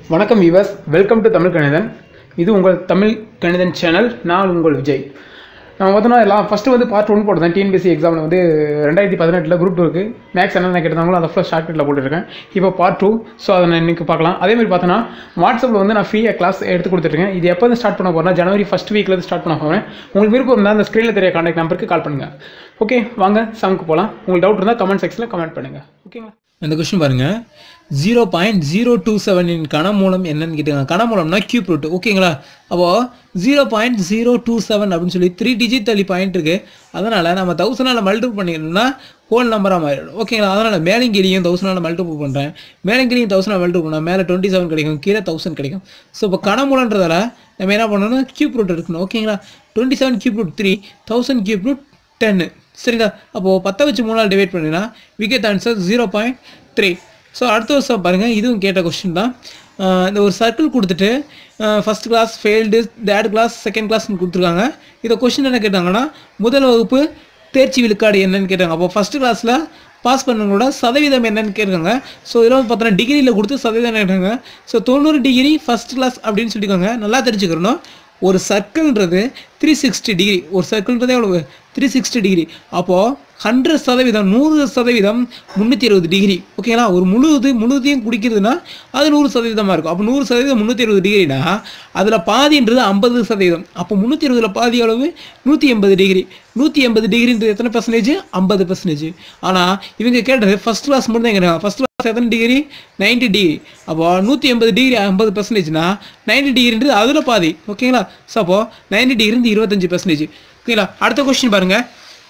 வணக்கம் viewers welcome to Tamil Kanithan இது உங்கள் தமிழ் கணிதன் சேனல் நான் உங்கள் விஜய் நான் பார்த்தோன்னா எல்லாம் ஃபஸ்ட்டு வந்து பார்ட் ஒன் போட்டேன் டிஎன்பிஎஸ்சி எக்ஸாமில் வந்து ரெண்டாயிரத்தி பதினெட்டில் குரூப் டூருக்கு மேக்ஸ் என்ன கேட்டாங்களோ அதை ஃபுல்லாக ஷார்ட்கட்டில் போட்டுருக்கேன் இப்போ பார்ட் டூ ஸோ அதை நான் இன்றைக்கி பார்க்கலாம் அதே மாதிரி பார்த்தோன்னா வாட்ஸ்அப்பில் வந்து நான் ஃப்ரீயாக கிளாஸ் எடுத்து கொடுத்துருக்கேன் இது எப்போ வந்து ஸ்டார்ட் பண்ண போகிறேன்னா ஜனவரி ஃபஸ்ட் வீக்லேருந்து ஸ்டார்ட் பண்ண போகிறேன் உங்களுக்கு விருப்பம் இருந்தால் அந்த ஸ்க்ரீனில் தெரிய கான்டாக்ட் நம்பருக்கு கால் பண்ணுங்கள் ஓகே வாங்க சமுக்கு போகலாம் உங்களுக்கு டவுட் இருந்தால் கமெண்ட் செக்ஷனில் கமெண்ட் பண்ணுங்கள் ஓகேங்களா இந்த கொஸ்டின் பாருங்க ஜீரோ பாயிண்ட் ஜீரோ டூ செவனின் கனமூலம் என்னன்னு கேட்டுக்காங்க கனமூலம்னா கியூப் ரூட் ஓகேங்களா அப்போது zero point zero two seven அப்படின்னு சொல்லி த்ரீ டிஜிட் தள்ளி பாயிண்ட் இருக்குது அதனால் நம்ம தௌசண்டால் மல்டிபிள் பண்ணிக்கணும்னா ஹோல் நம்பராக மாறிடும் ஓகேங்களா அதனால் மேலங்கிரியும் தௌசண்டால் மல்டிபிள் பண்ணுறேன் மேலங்கிரியும் தௌசண்ட் மல்டிபிள் பண்ணால் மேலே டுவெண்ட்டி செவன் கிடைக்கும் கீழே தௌசண்ட் கிடைக்கும் ஸோ இப்போ கனமூலன்றதால நம்ம என்ன பண்ணணும்னா கியூப் ரூட் இருக்கணும் ஓகேங்களா twenty seven cube root three thousand cube root டென்னு சரிங்களா அப்போது பத்தை வச்சு மூணால் டிவைட் பண்ணினா விகெட் answer zero point three so அடுத்த வருஷம் பாருங்கள் இதுவும் கேட்ட கொஸ்டின் தான் ஆஹ் இந்த ஒரு சர்க்கிள் கொடுத்துட்டு first class failed third class second கிளாஸ்னு கொடுத்துருக்காங்க இதை கொஸ்டின் என்ன கேட்டாங்கன்னா முதல் வகுப்பு தேர்ச்சி விழுக்காடு என்னன்னு கேட்டாங்க அப்போ ஃபஸ்ட் கிளாஸில் பாஸ் பண்ணவங்களோட சதவீதம் என்னன்னு கேட்குறாங்க ஸோ இதில் வந்து பார்த்தோன்னா டிகிரியில் கொடுத்து சதவீதம் கேட்டாங்க ஸோ தொண்ணூறு டிகிரி ஃபஸ்ட் கிளாஸ் அப்படின்னு சொல்லியிருக்காங்க நல்லா தெரிஞ்சுக்கிறணும் ஒரு சர்க்கிள்ன்றது த்ரீ சிக்ஸ்டி டிகிரி ஒரு சர்க்கிள்ன்றது எவ்வளவு த்ரீ சிக்ஸ்டி டிகிரி அப்போது ஹண்ட்ரட் சதவீதம் நூறு சதவீதம் முந்நூற்றி இருபது டிகிரி ஓகேங்களா ஒரு முழுது முழுதையும் குடிக்கிறதுனா அது நூறு சதவீதமாக இருக்கும் அப்போ நூறு சதவீதம் முந்நூற்றி இருபது டிகிரினா அதில் பாதின்றது ஐம்பது சதவீதம் அப்போ முந்நூற்றி இருபதில் பாதி அளவு நூற்றி எண்பது டிகிரி நூற்றி எண்பது டிகிரின்றது எத்தனை பர்சன்டேஜ் ஐம்பது பர்சன்டேஜ் ஆனால் இவங்க கேட்டது ஃபஸ்ட் கிளாஸ் மட்டும் தான் கேட்டாங்க ஃபஸ்ட் கிளாஸ் எத்தனை டிகிரி நைன்டி டிகிரி அப்போ நூற்றி எண்பது டிகிரி ஐம்பது பர்சன்டேஜ்னா நைன்டி டிகிரின்றது அதில் பாதி ஓகேங்களா ஸோ அப்போ நைன்டி டிகிரி இருபத்தஞ்சு பர்சன்டேஜ் ஓகேங்களா அடுத்த கொஸ்டின் பாருங்கள்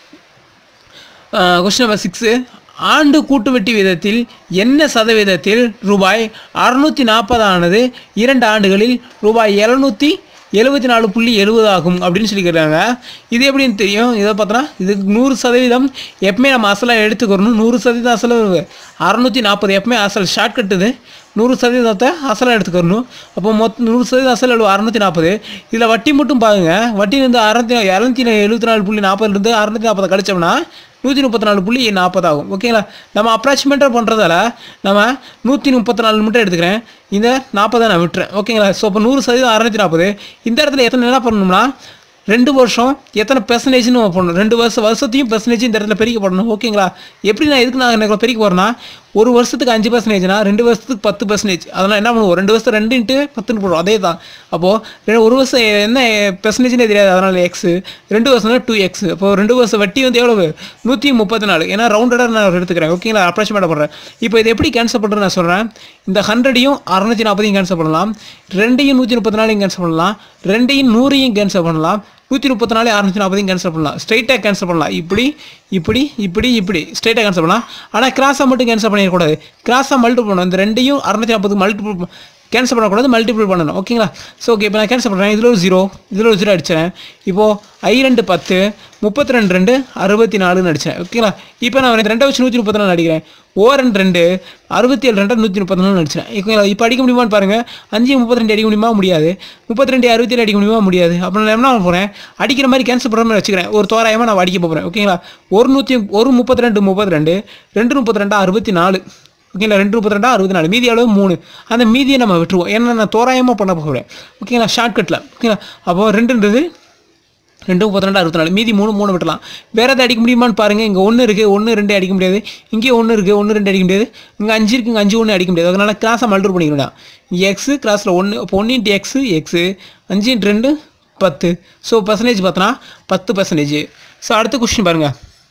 கொஸ்டின் நம்பர் சிக்ஸு ஆண்டு கூட்டு வெட்டி வீதத்தில் என்ன சதவீதத்தில் ரூபாய் அறுநூற்றி நாற்பதானது இரண்டு ஆண்டுகளில் ரூபாய் எழுநூற்றி எழுபத்தி நாலு புள்ளி எழுபது ஆகும் அப்படின்னு சொல்லி கேட்டாங்க இது எப்படின்னு தெரியும் இதை பார்த்தோன்னா இதுக்கு நூறு சதவீதம் எப்பவுமே நம்ம அசலாக எடுத்துக்கிறணும் நூறு சதவீதம் அசலாக அறநூற்றி நாற்பது எப்பவுமே அசல் ஷார்ட் இது நூறு சதவீதத்தை அசலாக எடுத்துக்கிறணும் அப்போ மொத்த நூறு சதவீதம் அசல் எவ்வளோ அறநூற்றி நாற்பது இதில் வட்டி மட்டும் பாருங்க வட்டி வந்து அறநூத்தி இரநூத்தி எழுபத்தி நாலு புள்ளி நாற்பதுலேருந்து அறநூற்றி நாற்பதை கழிச்சோம்னா நூற்றி முப்பத்தி நாலு புள்ளி நாற்பது ஆகும் ஓகேங்களா நம்ம அப்ராக்சிமேட்டாக பண்ணுறதால நம்ம நூற்றி முப்பத்தி நாலு மட்டும் எடுத்துக்கிறேன் இந்த நாற்பதை நான் விட்டுறேன் ஓகேங்களா ஸோ இப்போ நூறு சதவீதம் அறநூற்றி நாற்பது இந்த இடத்துல எத்தனை என்ன பண்ணணும்னா ரெண்டு வருஷம் எத்தனை பெர்சன்டேஜ்னு நம்ம பண்ணணும் ரெண்டு வருஷம் வருஷத்தையும் பெர்சன்டேஜ் இந்த இடத்துல பெருக்கி போடணும் ஓகேங்களா எப்படி நான் எதுக்கு நான் எனக்கு பெருக்கி போகிறேன்னா ஒரு வருஷத்துக்கு அஞ்சு பர்சன்டேஜ்னா ரெண்டு வருஷத்துக்கு பத்து பர்சன்டேஜ் அதெல்லாம் என்ன பண்ணுவோம் ரெண்டு வருஷம் ரெண்டு இன்ட்டு பத்துன்னு போடுவோம் அதே தான் அப்போது ஒரு வருஷம் என்ன பெர்சன்டேஜ்னே தெரியாது அதனால் எக்ஸு ரெண்டு வருஷம்னா டூ எக்ஸ் அப்போ ரெண்டு வருஷம் வட்டி வந்து எவ்வளவு நூற்றி முப்பத்தி நாலு ஏன்னா ரவுண்டடாக நான் எடுத்துக்கிறேன் ஓகேங்களா அப்ராக்சிமேட்டாக பண்ணுறேன் இப்போ இது எப்படி கேன்சல் பண்ணுறேன்னு நான் சொல்கிறேன் இந்த ஹண்ட்ரடையும் அறநூற்றி நாற்பதையும் கேன்சல் பண்ணலாம் ரெண்டையும் நூற்றி முப்பத்தி நாலையும் கேன்சல் பண்ணலாம் ரெண்டையும் நூறையும் கேன்சல் பண்ணலாம் நூற்றி முப்பத்தி நாலு அறுநூற்றி நாற்பதையும் கேன்சல் பண்ணலாம் ஸ்ட்ரைட்டாக கேன்சல் பண்ணலாம் இப்படி இப்படி இப்படி இப்படி ஸ்ட்ரைட்டாக கேன்சல் பண்ணலாம் ஆனால் கிராஸாக மட்டும் கேன்சல் பண்ணிடக்கூடாது கிராஸாக மல்டிபிள் பண்ணணும் இந்த ரெண்டையும் அறுநூற்றி நாற்பது மல்டிபிள் கேன்சல் பண்ணக்கூடாது மல்டிபிள் பண்ணணும் ஓகேங்களா ஸோ ஓகே இப்போ நான் கேன்சல் பண்ணுறேன் இதில் ஒரு ஜீரோ இதில் ஒரு ஜீரோ அடிச்சேன் இப்போது ஐ ரெண்டு பத்து முப்பத்தி ரெண்டு ரெண்டு அறுபத்தி நாலுன்னு அடித்தேன் ஓகேங்களா இப்போ நான் ரெண்டை வச்சு நூற்றி முப்பத்தி நாலு அடிக்கிறேன் ஓ ரெண்டு ரெண்டு அறுபத்தி ஏழு ரெண்டு நூற்றி முப்பத்தி நாலு அடிச்சேன் ஓகேங்களா இப்போ அடிக்க முடியுமான்னு பாருங்கள் அஞ்சு முப்பத்தி ரெண்டு அடிக்க முடியுமா முடியாது முப்பத்தி ரெண்டு அறுபத்தி ஏழு அடிக்க முடியுமா முடியாது அப்போ நான் என்ன போகிறேன் அடிக்கிற மாதிரி கேன்சல் பண்ணுற மாதிரி வச்சுக்கிறேன் ஒரு தோராயமாக நான் அடிக்க போகிறேன் ஓகேங்களா ஒரு நூற்றி ஒரு முப்பத்தி ரெண்டு முப்பத்தி ரெண்டு ரெண்டு முப்பத்தி ரெண்டு அறுபத்தி நாலு ஓகேங்களா ரெண்டு முப்பத்தி ரெண்டா அறுபத்தி நாலு மீதி அளவு மூணு அந்த மீதியை நம்ம விட்டுருவோம் ஏன்னா நான் தோராயமாக பண்ண போகிறேன் ஓகேங்களா ஷார்ட்கட்டில் ஓகேங்களா அப்போது ரெண்டுன்றது ரெண்டு முப்பத்தி ரெண்டு அறுபத்தி நாலு மீதி மூணு மூணு விட்டலாம் வேறு எதாவது அடிக்க முடியுமான்னு பாருங்கள் இங்கே ஒன்று இருக்குது ஒன்று ரெண்டு அடிக்க முடியாது இங்கே ஒன்று இருக்குது ஒன்று ரெண்டு அடிக்க முடியாது இங்கே அஞ்சு இருக்குது இங்கே அஞ்சு ஒன்று அடிக்க முடியாது அதனால் கிராஸாக மல்டிபிள் பண்ணிக்கணும் எக்ஸு கிராஸில் ஒன்று இப்போ ஒன்று இன்ட்டு எக்ஸு எக்ஸு அஞ்சு இன்ட்டு ரெண்டு பத்து ஸோ பர்சன்டேஜ் பார்த்தோன்னா பத்து பர்சன்டேஜ் ஸோ அடுத்த கொஸ்டின் பாருங்கள்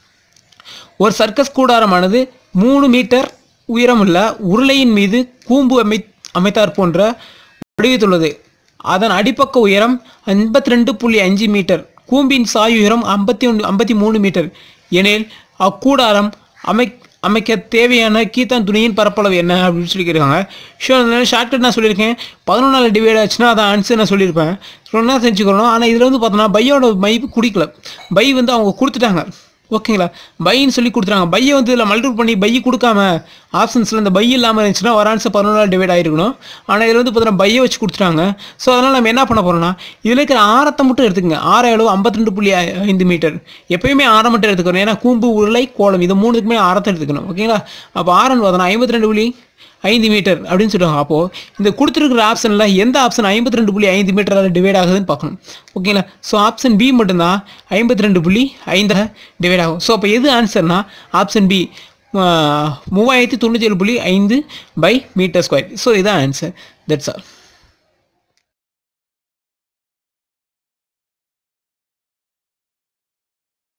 ஒரு சர்க்கஸ் கூடாரமானது மூணு மீட்டர் உயரமுள்ள உருளையின் மீது கூம்பு அமை அமைத்தார் போன்ற வடிவத்துள்ளது அதன் அடிப்பக்க உயரம் ஐம்பத்தி ரெண்டு புள்ளி அஞ்சு மீட்டர் கூம்பின் சாய் உயரம் ஐம்பத்தி ஒன்று ஐம்பத்தி மூணு மீட்டர் எனில் அக்கூடாரம் அமை அமைக்க தேவையான கீத்தான் துணியின் பரப்பளவு என்ன அப்படின்னு சொல்லி கேட்குறாங்க ஷோ ஷார்ட்கட் நான் சொல்லியிருக்கேன் பதினொன்றால் டிவைட் ஆச்சுன்னா அதை ஆன்சர் நான் சொல்லியிருப்பேன் சொன்னால் செஞ்சுக்கணும் ஆனால் இதில் வந்து பார்த்தோன்னா பையோட மை குடிக்கல பை வந்து அவங்க கொடுத்துட்டாங்க ஓகேங்களா பைன்னு சொல்லி கொடுத்துறாங்க பையை வந்து இதில் மல்டிபிள் பண்ணி பை கொடுக்காம ஆப்ஷன்ஸில் இந்த பை இல்லாமல் இருந்துச்சுன்னா ஒரு ஆன்சர் பதினொன்றால் டிவைட் ஆகிருக்கணும் ஆனால் இதில் வந்து பார்த்தீங்கன்னா பையை வச்சு கொடுத்துட்டாங்க ஸோ அதனால் நம்ம என்ன பண்ண போகிறோம்னா இதில் இருக்கிற ஆரத்தை மட்டும் எடுத்துக்கங்க ஆறு அளவு ஐம்பத்தி ரெண்டு புள்ளி ஐந்து மீட்டர் எப்பயுமே ஆரம் மட்டும் எடுத்துக்கணும் ஏன்னா கூம்பு உருளை கோலம் இது மூணுக்குமே ஆரத்தை எடுத்துக்கணும் ஓகேங்களா அப்போ ஆரன் பார்த்தோன்னா ஐம்பத்தி ரெண்டு புள்ளி ஐந்து மீட்டர் அப்படின்னு சொல்லுவாங்க அப்போது இந்த கொடுத்துருக்கிற ஆப்ஷனில் எந்த ஆப்ஷன் ஐம்பத்தி ரெண்டு புள்ளி ஐந்து மீட்டரால் டிவைட் ஆகுதுன்னு பார்க்கணும் ஓகேங்களா ஸோ ஆப்ஷன் பி மட்டும்தான் ஐம்பத்தி ரெண்டு புள்ளி ஐந்தாக டிவைட் ஆகும் ஸோ அப்போ எது ஆன்சர்னா ஆப்ஷன் பி மூவாயிரத்தி தொண்ணூற்றி ஏழு புள்ளி ஐந்து பை மீட்டர் ஸ்கொயர் ஸோ இதுதான் ஆன்சர் தட்ஸ் ஆல்